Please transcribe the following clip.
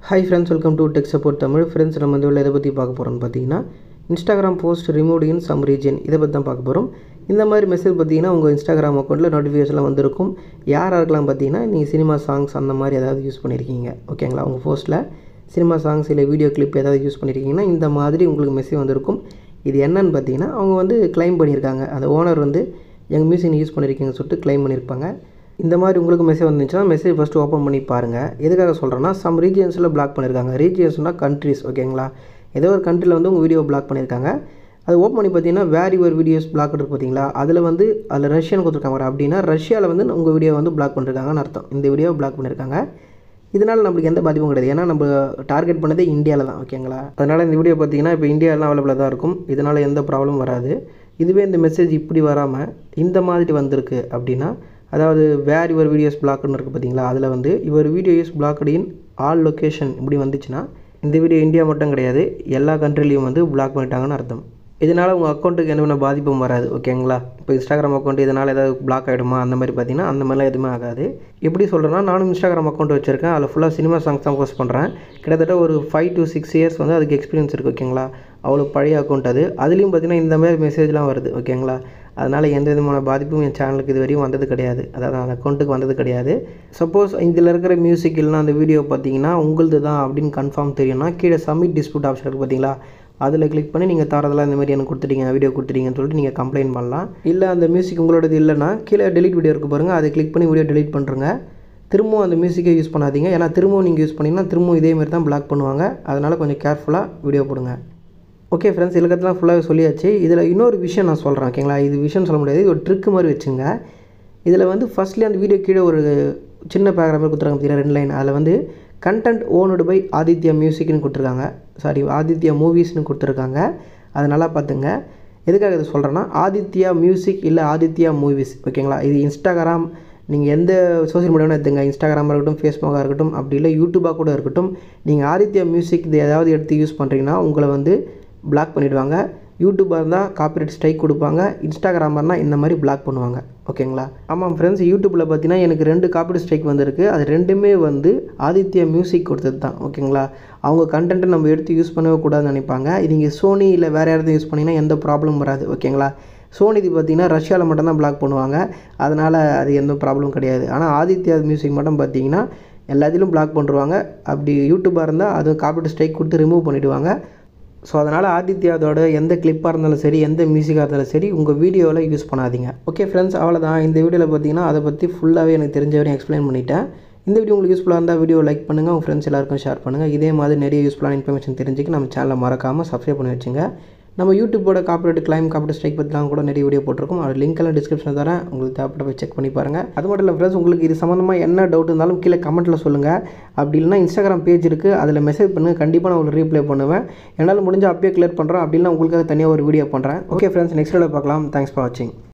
hi friends welcome to tech support Tamil friends நம்ம இந்த எதை பற்றி பார்க்க போகிறோம்னு பார்த்தீங்கன்னா Instagram post removed in some reason இதை பற்றி தான் பார்க்க போகிறோம் இந்த மாதிரி மெசேஜ் பார்த்தீங்கன்னா உங்கள் இன்ஸ்டாகிராம் அக்கௌண்ட்டில் நோட்டிஃபிகேஷன்லாம் வந்திருக்கும் யாராக இருக்கலாம் பார்த்தீங்கன்னா நீங்கள் சினிமா சாங்ஸ் அந்த மாதிரி ஏதாவது யூஸ் பண்ணியிருக்கீங்க ஓகேங்களா உங்கள் போஸ்ட்டில் சினிமா சாங்ஸ் இல்லை வீடியோ கிளிப் ஏதாவது யூஸ் பண்ணியிருக்கீங்கன்னா இந்த மாதிரி உங்களுக்கு மெசேஜ் வந்திருக்கும் இது என்னன்னு பார்த்தீங்கன்னா அவங்க வந்து க்ளைம் பண்ணியிருக்காங்க அந்த ஓனர் வந்து எங்கள் மியூசிக் யூஸ் பண்ணியிருக்கீங்கன்னு சொல்லிட்டு க்ளைம் பண்ணியிருப்பாங்க இந்த மாதிரி உங்களுக்கு மெசேஜ் வந்துச்சுன்னா மெசேஜ் ஃபஸ்ட்டு ஓப்பன் பண்ணி பாருங்கள் எதுக்காக சொல்கிறேன்னா சம் ரீஜியன்ஸில் பிளாக் பண்ணியிருக்காங்க ரீஜியன்ஸ்னால் கண்ட்ரிஸ் ஓகேங்களா ஏதோ ஒரு கண்ட்ரியில் வந்து உங்கள் வீடியோ பிளாக் பண்ணியிருக்காங்க அது ஓப்பன் பண்ணி பார்த்தீங்கன்னா வேர் யுவர் வீடியோஸ் பிளாக் இருக்கு பார்த்தீங்களா அதில் வந்து அதில் ரஷ்யன் கொடுத்துருக்காங்க அப்படின்னா ரஷ்யாவில் வந்து உங்கள் வீடியோ வந்து பிளாக் பண்ணிருக்காங்கன்னு அர்த்தம் இந்த வீடியோவை பிளாக் பண்ணியிருக்காங்க இதனால் நம்மளுக்கு எந்த பாதிப்பும் கிடையாது ஏன்னா நம்ம டார்கெட் பண்ணதே இந்தியாவில் தான் ஓகேங்களா அதனால் இந்த வீடியோ பார்த்தீங்கன்னா இப்போ இந்தியாவிலாம் அவைலபிளாக தான் இருக்கும் இதனால் எந்த ப்ராப்ளமும் வராது இதுவே இந்த மெசேஜ் இப்படி வராமல் இந்த மாதிரி வந்திருக்கு அப்படின்னா அதாவது வேர் யுவர் வீடியோஸ் பிளாக்னு இருக்குது பார்த்தீங்களா அதில் வந்து your video is blocked in all location இப்படி வந்துச்சுன்னா இந்த வீடியோ இந்தியா மட்டும் கிடையாது எல்லா கண்ட்ரிலையும் வந்து பிளாக் பண்ணிட்டாங்கன்னு அர்த்தம் இதனால் உங்கள் அக்கௌண்ட்டுக்கு என்ன பாதிப்பும் வராது ஓகேங்களா இப்போ இன்ஸ்டாகிராம் அக்கௌண்ட் இதனால் ஏதாவது பிளாக் ஆகிடுமா அந்த மாதிரி பார்த்தீங்கன்னா அந்த மாதிரிலாம் எதுவுமே ஆகாது எப்படி சொல்கிறேன்னா நானும் இன்ஸ்டாகிராம் அக்கௌண்ட் வச்சுருக்கேன் அதில் ஃபுல்லாக சினிமா சாங்ஸ் தான் போஸ்ட் பண்ணுறேன் கிட்டத்தட்ட ஒரு ஃபைவ் டு சிக்ஸ் இயர்ஸ் வந்து அதுக்கு எக்ஸ்பீரியன்ஸ் இருக்குது ஓகேங்களா அவ்வளோ பழைய அக்கௌண்ட் அது அதுலேயும் பார்த்தீங்கன்னா இந்த மாதிரி மெசேஜ்லாம் வருது ஓகேங்களா அதனால் எந்த விதமான பாதிப்பும் என் சேனலுக்கு இது வரையும் வந்தது கிடையாது அதாவது அந்த அக்கௌண்ட்டுக்கு வந்தது கிடையாது சப்போஸ் இதில் இருக்கிற மியூசிக் இல்லைனா அந்த வீடியோ பார்த்தீங்கன்னா உங்களது தான் அப்படின்னு கன்ஃபார்ம் தெரியும்னா கீழே சப்மிட் டிஸ்பியூட் ஆப்ஷன் இருக்குது பார்த்தீங்களா அதில் கிளிக் பண்ணி நீங்கள் தரதெல்லாம் இந்த மாதிரி எனக்கு கொடுத்துட்டீங்க வீடியோ கொடுத்துட்டீங்கன்னு சொல்லிட்டு நீங்கள் கம்ப்ளைண்ட் பண்ணலாம் இல்லை அந்த மியூசிக் உங்களோடது இல்லைனா கீழே டெலிட் வீடியோ இருக்குது பாருங்கள் அதை கிளிக் பண்ணி வீடியோ டெலிட் பண்ணுறங்க திரும்பவும் அந்த மியூசிக்கை யூஸ் பண்ணாதீங்க ஏன்னா திரும்பவும் நீங்கள் யூஸ் பண்ணிங்கன்னா திரும்பவும் இதே மாதிரி தான் பிளாக் பண்ணுவாங்க அதனால் கொஞ்சம் கேர்ஃபுல்லாக வீடியோ போடுங்க ஓகே ஃப்ரெண்ட்ஸ் இலக்கத்தெலாம் ஃபுல்லாக சொல்லியாச்சு இதில் இன்னொரு விஷயம் நான் சொல்கிறேன் ஓகேங்களா இது விஷயம் சொல்ல முடியாது இது ஒரு ட்ரிக்கு மாதிரி வச்சுங்க இதில் வந்து ஃபஸ்ட்லேயே அந்த வீடியோ கீழே ஒரு சின்ன பேராகிராஃப் மாதிரி கொடுத்துருக்காங்க பார்த்தீங்கன்னா ரெண்டு லைன் அதில் வந்து கண்டென்ட் ஓனடு பை ஆதித்யா மியூசிக்னு கொடுத்துருக்காங்க சாரி ஆதித்யா மூவிஸ்னு கொடுத்துருக்காங்க அது நல்லா பார்த்துங்க எதுக்காக இதை சொல்கிறேன்னா ஆதித்யா மியூசிக் இல்லை ஆதித்யா மூவிஸ் ஓகேங்களா இது இன்ஸ்டாகிராம் நீங்கள் எந்த சோஷியல் மீடியாவும் எடுத்துங்க இன்ஸ்டாகிராமாக இருக்கட்டும் ஃபேஸ்புக்காக இருக்கட்டும் அப்படி இல்லை யூடியூபாக கூட இருக்கட்டும் நீங்கள் ஆதித்யா மியூசிக் இது ஏதாவது எடுத்து யூஸ் பண்ணுறீங்கன்னா உங்களை வந்து பிளாக் பண்ணிவிடுவாங்க யூடியூபாக இருந்தால் காப்பிரைட் ஸ்ட்ரைக் கொடுப்பாங்க இன்ஸ்டாகிராமாக இருந்தால் இந்த மாதிரி பிளாக் பண்ணுவாங்க ஓகேங்களா ஆமாம் ஃப்ரெண்ட்ஸ் யூடியூப்பில் பார்த்தீங்கன்னா எனக்கு ரெண்டு காப்பிரைட் ஸ்ட்ரைக் வந்திருக்கு அது ரெண்டுமே வந்து ஆதித்யா மியூசிக் கொடுத்தது தான் ஓகேங்களா அவங்க கண்டென்ட்டை நம்ம எடுத்து யூஸ் பண்ணவே கூடாதுன்னு நினைப்பாங்க இது நீங்கள் சோனி இல்லை வேறு யாராவது யூஸ் பண்ணிங்கன்னா எந்த ப்ராப்ளம் வராது ஓகேங்களா சோனி இது பார்த்தீங்கன்னா ரஷ்யாவில் மட்டும்தான் பிளாக் பண்ணுவாங்க அதனால் அது எந்த ப்ராப்ளம் கிடையாது ஆனால் ஆதித்யா மியூசிக் மட்டும் பார்த்தீங்கன்னா எல்லாத்திலும் பிளாக் பண்ணுருவாங்க அப்படி யூடியூபாக இருந்தால் அது காப்பிரைட் ஸ்ட்ரைக் கொடுத்து ரிமூவ் பண்ணிவிடுவாங்க ஸோ அதனால் ஆதித்யாவோட எந்த கிளிப்பாக இருந்தாலும் சரி எந்த மியூசிக்காக இருந்தாலும் சரி உங்கள் வீடியோவில் யூஸ் பண்ணாதீங்க ஓகே ஃப்ரெண்ட்ஸ் அவ்வளோதான் இந்த வீடியோவில் பார்த்தீங்கன்னா அதை பற்றி ஃபுல்லாகவே எனக்கு தெரிஞ்ச வரையும் எக்ஸ்பிளைன் பண்ணிட்டேன் இந்த வீடியோ உங்களுக்கு யூஸ்ஃபுல்லாக இருந்தால் வீடியோ லைக் பண்ணுங்கள் உங்கள் ஃப்ரெண்ட்ஸ் எல்லாருக்கும் ஷேர் பண்ணுங்கள் இதே மாதிரி நிறைய யூஸ்ஃபுல்லான இன்ஃபர்மேஷன் தெரிஞ்சுக்க நம்ம சேனலை மறக்காமல் சப்ஸ்கிரைப் பண்ணி வச்சுங்க நம்ம யூடியூப்போட காப்பரேட் கிளைம் காப்பரேட் ஸ்ட்ரைக் பற்றிலாம் கூட நிறைய வீடியோ போட்டிருக்கோம் அது லிங்க் எல்லாம் டிஸ்கிரிப்ஷனில் தரேன் உங்களுக்கு தேவைப்பட்ட போய் செக் பண்ணி பாருங்கள் அது மட்டும் இல்லை ஃப்ரெண்ட்ஸ் உங்களுக்கு இது சம்மந்தமாக என்ன டவுட் இருந்தாலும் கீழே கமெண்ட்டில் சொல்லுங்கள் அப்படி இல்லைனா இன்ஸ்டாகிராம் பேஜ் இருக்குது அதில் மெசேஜ் பண்ணுங்கள் கண்டிப்பாக நான் உங்களுக்கு ரீப்ளை பண்ணுவேன் என்னால் முடிஞ்சால் அப்பயே கிளியர் பண்ணுறேன் அப்படி இல்லைனா உங்களுக்காக தனியாக ஒரு வீடியோ பண்ணுறேன் ஓகே ஃப்ரெண்ட்ஸ் நெக்ஸ்ட் வீடியோ பார்க்கலாம் தேங்க்ஸ் ஃபார் வாட்சிங்